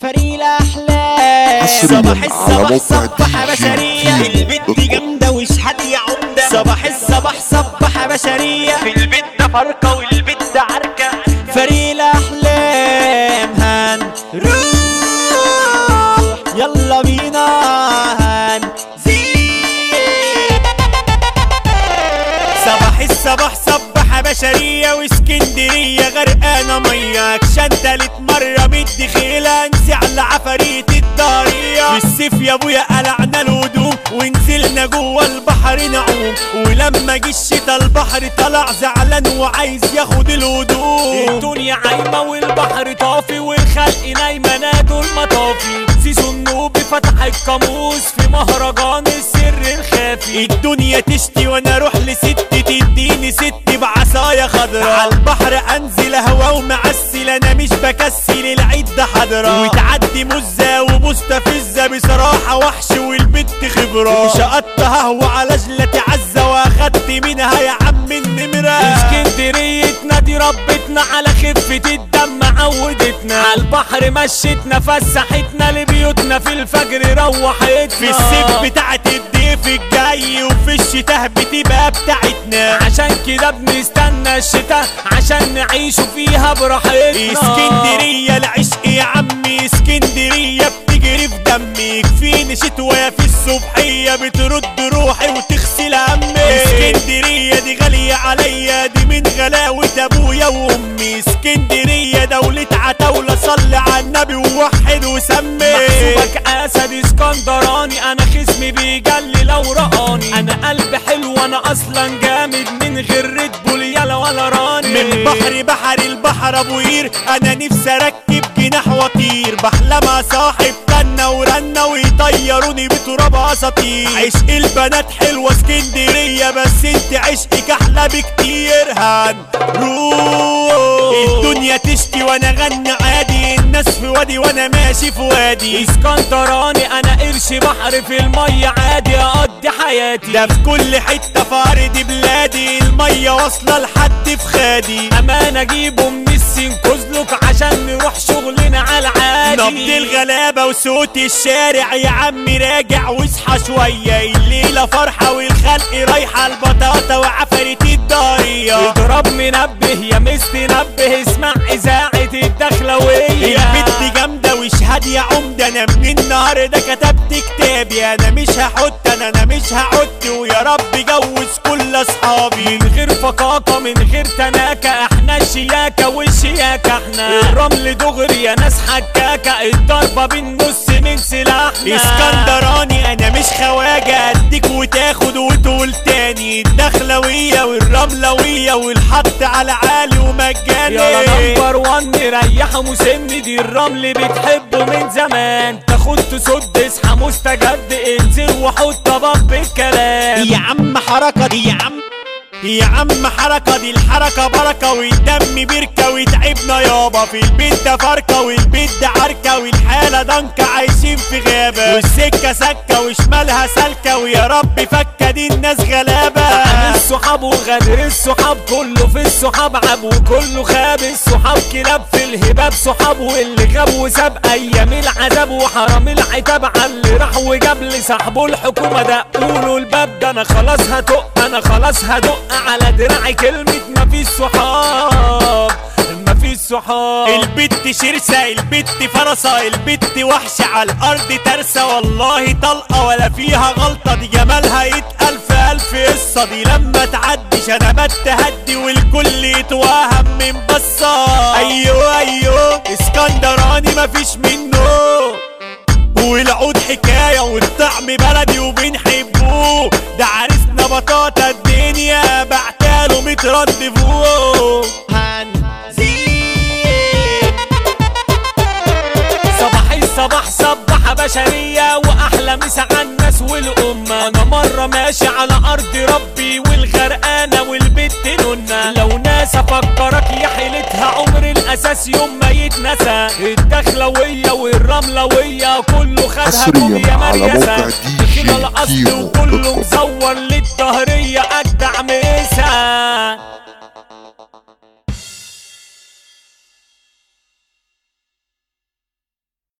فريق الاحلام حصرياً صباح على الصباح موقع صبح دي جي بشريه كيمو البت دوت كوم. جامده وش حد يا عمده صباح الصباح صبح بشريه في البيت ده فرقه والبيت ده عركه فريق الاحلام هنروح يلا بينا هنزيد صباح الصباح صبح بشرية واسكندرية غرقانة مية اكشن تالت مرة مدي خيلة انسي على عفاريت الضارية في الصيف يا ابويا قلعنا الهدوم ونزلنا جوه البحر نعوم ولما جه الشتا البحر طلع زعلان وعايز ياخد الهدوم الدنيا عايمة والبحر طافي والخلق نايمة نادوا المطافي سيسو النوبي فتح القاموس في مهرجان السر الخافي الدنيا تشتي وانا اروح لست تديني ست بعصايا خضرا على البحر انزل هوا ومعسل انا مش بكسل العيد ده حضرا وتعدي مزة ومستفزة بصراحة وحش والبت خبرة وشقطت هو على جلة عزة واخدت منها يا عم النمرة اسكندريتنا دي ربتنا على خفة الدم عودتنا على البحر مشيتنا فسحتنا لبيوتنا في الفجر روحتنا في الصيف بتاعت الضيف الجاي وفي الشتاء بتبقى بتاعتنا عشان كده بنستنى الشتاء عشان نعيشوا فيها براحتنا اسكندرية العشق يا عمي اسكندرية بتجري في دمي يكفيني شتوية في الصبحية بترد روحي وتغسل همي اسكندرية دي غالية عليا دي من غلاوة ابويا وامي اسكندرية دولة عتاولة صلي على النبي ووحد وسمي محسوبك اسد اسكندراني انا خصمي بيجلي لو رقاني انا قلبي حلو انا اصلا جامد من غير ريد بول يلا ولا راني من بحر بحر البحر ابو قير انا نفسي اركب جناح واطير بحلم صاحب كنا ورنا ويطيروني بتراب اساطير عشق البنات حلوه اسكندريه بس انت عشقك احلى بكتير هنروح الدنيا تشتي وانا غني عادي الناس في وادي وانا ماشي في وادي اسكندراني انا قرش بحر في الميه عادي اقضي حياتي ده في كل حته في ارض بلادي الميه واصله لحد في خادي امان اجيبه من السنكوزلك عشان نروح شغلنا على العادي نبض الغلابه وصوت الشارع يا عمي راجع واصحى شويه الليله فرحه والخلق رايحه البطاطا وعفريت الضاريه اضرب منبه يا مستنبه اسمع اذاعه الدخلويه البت جامده واشهد يا عمده انا من النهارده كتبت كتابي انا مش هحط انا انا مش هحط ويا رب جوز كل اصحابي من غير فقاقه من غير تناكه احنا الشياكه والشياكه احنا الرمل دغري يا ناس حكاكه الضربه بالنص من سلاحنا اسكندراني انا مش خواجه اديك وتاخد وتقول تاني الدخلويه والرملويه والحط على عالي ومجاني يلا نمبر وان ريحوا مسن دي الرمل بتحبه من زمان تاخد تسد اصحى مستجد انزل وحط باب الكلام يا عم حركه دي يا عم يا عم حركة دي الحركة بركة والدم بركة وتعبنا يابا في البيت ده فركة والبيت ده عركة والحالة ضنكة عايشين في غابة والسكة سكة وشمالها سالكة ويا رب فكة دي الناس غلابة عن الصحاب وغدر الصحاب كله في الصحاب عب وكله خاب الصحاب كلاب في الهباب صحاب واللي غاب وساب ايام العذاب وحرام العتاب على اللي راح وجاب لصاحبه الحكومة ده قولوا الباب ده انا خلاص هتق انا خلاص هدق على دراعي كلمة مفيش صحاب مفيش صحاب البت شرسة البت فرسة البت وحشة على الأرض ترسة والله طلقة ولا فيها غلطة دي جمالها يتقال في ألف قصة دي لما تعديش أنا بتهدي والكل يتوهم من بصة أيوه أيوه اسكندراني مفيش منه والعود حكاية والطعم بلدي وبنحبوه ده عريسنا بطاطا الدنيا بعتاله مترد فوق هنزيد صباح الصباح صبح بشرية وأحلى مسا على الناس والأمة أنا مرة ماشي على أرض ربي والغرقانة والبت نونة لو ناس أفكرك يا حيلتها عمر الأساس يوم ما يتنسى الدخلوية والرملوية كله خدها حصرياً كوم يا على مريسة موقع دي جي دخل الأصل كيمو وكله دوت كوم. مصور للدهرية أجدع مسا